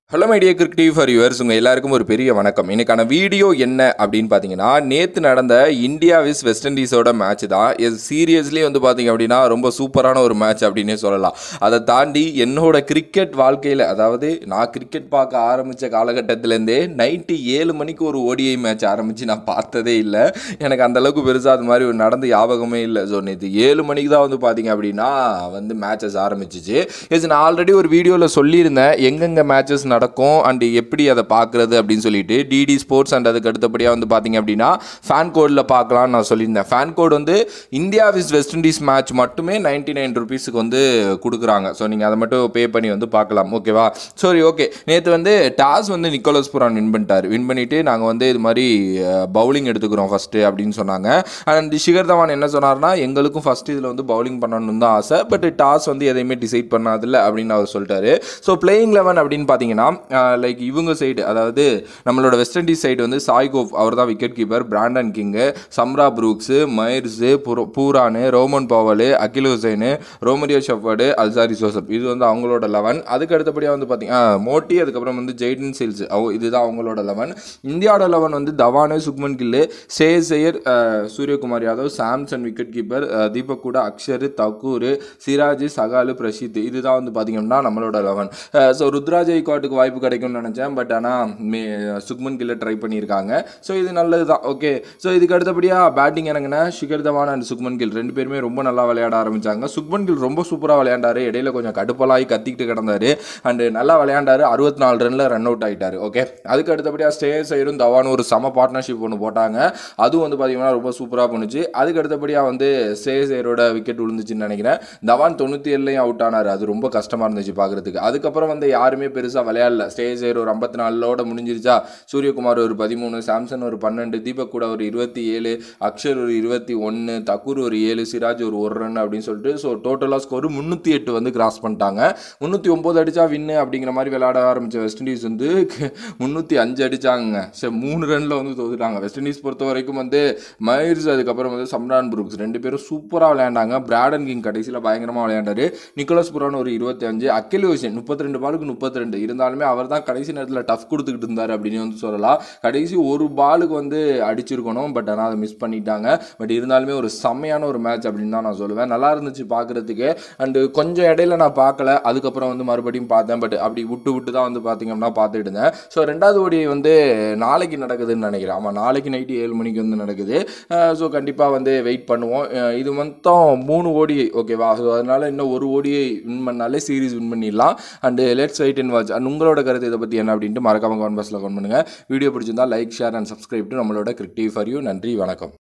hello my dear cricket for yours உங்கள் எல்லாருக்கும் ஒரு பெரிய வணக்கம் இன்னைக்கான வீடியோ என்ன அப்படின்னு பார்த்தீங்கன்னா நேற்று நடந்த இந்தியா விஸ் வெஸ்ட் இண்டீஸோட மேட்ச் தான் இது சீரியஸ்லி வந்து பார்த்தீங்க அப்படின்னா ரொம்ப சூப்பரான ஒரு மேட்ச் அப்படின்னே சொல்லலாம் அதை தாண்டி என்னோட கிரிக்கெட் வாழ்க்கையில் அதாவது நான் கிரிக்கெட் பார்க்க ஆரம்பித்த காலகட்டத்திலேருந்தே நைட்டு ஏழு மணிக்கு ஒரு ஓடிஐ மேட்ச் ஆரம்பித்து நான் பார்த்ததே இல்லை எனக்கு அந்த அளவுக்கு பெருசாக அது மாதிரி ஒரு நடந்த ஞாபகமே இல்லை ஸோ நேற்று ஏழு மணிக்கு தான் வந்து பார்த்தீங்க அப்படின்னா வந்து மேட்சஸ் ஆரம்பிச்சிச்சு இது நான் ஆல்ரெடி ஒரு வீடியோவில் சொல்லியிருந்தேன் எங்கெங்கே மேட்சஸ் நடக்கும் அண்ட் எப்படி அதை பார்க்குறது அப்படின்னு சொல்லிட்டு டிடி ஸ்போர்ட்ஸ் அண்ட் அதுக்கு அடுத்தபடியாக வந்து பார்த்தீங்க அப்படின்னா ஃபேன் கோடில் பார்க்கலாம்னு நான் சொல்லியிருந்தேன் ஃபேன் கோட் வந்து India vs West Indies match மட்டுமே நைன்டி நைன் ருபீஸுக்கு வந்து கொடுக்குறாங்க ஸோ நீங்கள் அதை மட்டும் பே பண்ணி வந்து பார்க்கலாம் ஓகேவா சரி ஓகே நேற்று வந்து டாஸ் வந்து நிக்கோலஸ் புரான் வின் பண்ணிட்டார் வின் பண்ணிவிட்டு நாங்கள் வந்து இது மாதிரி பவுலிங் எடுத்துக்கிறோம் ஃபஸ்ட்டு அப்படின்னு சொன்னாங்க அண்ட் ஷிகர் தவான் என்ன சொன்னார்னா எங்களுக்கும் ஃபஸ்ட் இதில் வந்து பவுலிங் பண்ணணும்னு தான் ஆசை பட் டாஸ் வந்து எதையுமே டிசைட் பண்ணாதில்ல அப்படின்னு அவர் சொல்லிட்டாரு ஸோ பிளேயிங் லெவன் அப்படின்னு பார்த்தீங்கன்னா லைக் இவங்க சைடு அதாவது நம்மளோட வெஸ்ட் இண்டீஸ் சைடு வந்து சாய்கோவ் அவர் தான் wicket keeper Brandon King Shamarh Brooks Mayers புர Pooran Rovman Powell Akeal Hosein Romario Shepherd Alzarri Joseph இது வந்து அவங்களோட லெவன் அதுக்கு அடுத்தபடியாக வந்து பார்த்தீங்கன்னா மோட்டி அதுக்கப்புறம் வந்து ஜெய்டன் சில்ஸ் அவ இதுதான் அவங்களோட லெவன் இந்தியாவோட லெவன் வந்து தவானு சுக்மன் கில்லு ஷேஸ் ஐயர் அஹ், சூரியகுமார் யாதவ் சாம்சன் விக்கெட் கீப்பர் தீபக் கூட அக்ஷர் தக்கூர் சிராஜ் சகாலு பிரஷித் இதுதான் வந்து பார்த்தீங்கன்னா நம்மளோட லெவன் ஸோ ருத்ராஜ் ஐகாட்டுக்கு வாய்ப்பு கிடைக்கும்னு நினச்சேன் பட் ஆனால் மே சுக்மன் கில்ல ட்ரை பண்ணியிருக்காங்க ஸோ இது நல்லது தான் ஓகே ஸோ இதுக்கு அடுத்தபடியாக பேட்டிங் இறங்கினா ஷிகர் தவான் அண்ட் சுக்மன் கில் ரெண்டு பேருமே ரொம்ப நல்லா விளையாட ஆரம்பிச்சாங்க சுக்மன் கில் ரொம்ப சூப்பராக விளையாண்டாரு இடையில கொஞ்சம் கடுப்பலாகி கத்திக்கிட்டு கிடந்தாரு அண்ட் நல்லா விளையாண்டாரு அறுபத்தி நாலு ரனில் ரன் அவுட் ஆகிட்டாரு ஓகே அதுக்கு அடுத்தபடியாக ஸ்டேஸ் ஐயரும் தவானும் ஒரு சம பார்ட்னர்ஷிப் ஒன்று போட்டாங்க அதுவும் வந்து பார்த்தீங்கன்னா ரொம்ப சூப்பராக பண்ணுச்சு அதுக்கு அடுத்தபடியாக வந்து ஸ்டேஸ் ஐயரோட விக்கெட் விழுந்துச்சுன்னு நினைக்கிறேன் தவான் தொண்ணூற்றி ஏழுலையும் அவுட் ஆனார் அது ரொம்ப கஷ்டமாக இருந்துச்சு பார்க்குறதுக்கு அதுக்கப்புறம் வந்து யாருமே பெருசாக விளையாடல ஸ்டேஜ் ஏர் ஒரு ஐம்பத்தி நாலோட முடிஞ்சிருச்சா சூரியகுமார் ஒரு பதிமூணு சாம்சன் ஒரு பன்னெண்டு தீபக் கூட ஒரு இருபத்தி ஏழு அக்ஷர் ஒரு இருபத்தி ஒன்று தக்கூர் ஒரு ஏழு சிராஜ் ஒரு ஒரு ரன் அப்படின்னு சொல்லிட்டு ஸோ டோட்டலாக ஸ்கோர் முந்நூற்றி எட்டு வந்து கிராஸ் பண்ணிட்டாங்க முந்நூற்றி ஒம்பது அடிச்சா வின்னு அப்படிங்கிற மாதிரி விளையாட ஆரம்பித்த வெஸ்ட் இண்டீஸ் வந்து முந்நூற்றி அஞ்சு அடிச்சாங்க சரி மூணு ரனில் வந்து தோத்துட்டாங்க வெஸ்ட் இண்டீஸ் பொறுத்த வரைக்கும் வந்து மயிர்ஸ் அதுக்கப்புறம் வந்து சம்ரான் புரூக்ஸ் ரெண்டு பேரும் சூப்பராக விளையாண்டாங்க பிராடன் கிங் கடைசியில் பயங்கரமாக விளையாண்டாரு நிக்கோலஸ் புரான் ஒரு இருபத்தி அஞ்சு அக்கில் ஹுசேன் முப்பத்தி ரெண்டு பாலுக்கு முப்பத்தி ரெண்டு இருந்தாலுமே அவர் தான் கடைசி நேரத்தில் டஃப் கொடுத்துக்கிட்டு இருந்தார் அப்படின்னு வந்து சொல்லலாம் கடைசி ஒரு பாலுக்கு வந்து அடிச்சிருக்கணும் பட் ஆனால் அதை மிஸ் பண்ணிட்டாங்க பட் இருந்தாலுமே ஒரு செம்மையான ஒரு மேட்ச் அப்படின்னு தான் நான் சொல்லுவேன் நல்லா இருந்துச்சு பார்க்குறதுக்கு அண்டு கொஞ்சம் இடையில நான் பார்க்கல அதுக்கப்புறம் வந்து மறுபடியும் பார்த்தேன் பட் அப்படி விட்டு விட்டு தான் வந்து பார்த்தீங்கன்னா பார்த்துட்டு இருந்தேன் ஸோ ரெண்டாவது ஓடி வந்து நாளைக்கு நடக்குதுன்னு நினைக்கிறேன் ஆமாம் நாளைக்கு நைட்டு ஏழு மணிக்கு வந்து நடக்குது ஸோ கண்டிப்பாக வந்து வெயிட் பண்ணுவோம் அஹ் இது மொத்தம் மூணு ஓடிஐ ஓகேவா ஸோ அதனால் இன்னும் ஒரு ஓடிஐ வின் பண்ணாலே சீரிஸ் வின் பண்ணிடலாம் and let's wait and watch and உங்களோட கருத்து இதை பற்றி என்ன அப்படின்ட்டு மறக்காம கமெண்ட் பாக்ஸில் கமெண்ட் பண்ணுங்கள் வீடியோ பிடிச்சிருந்தா like share and subscribe to நம்மளோட கிரிக்டிவ் ஃபார் யூ நன்றி வணக்கம்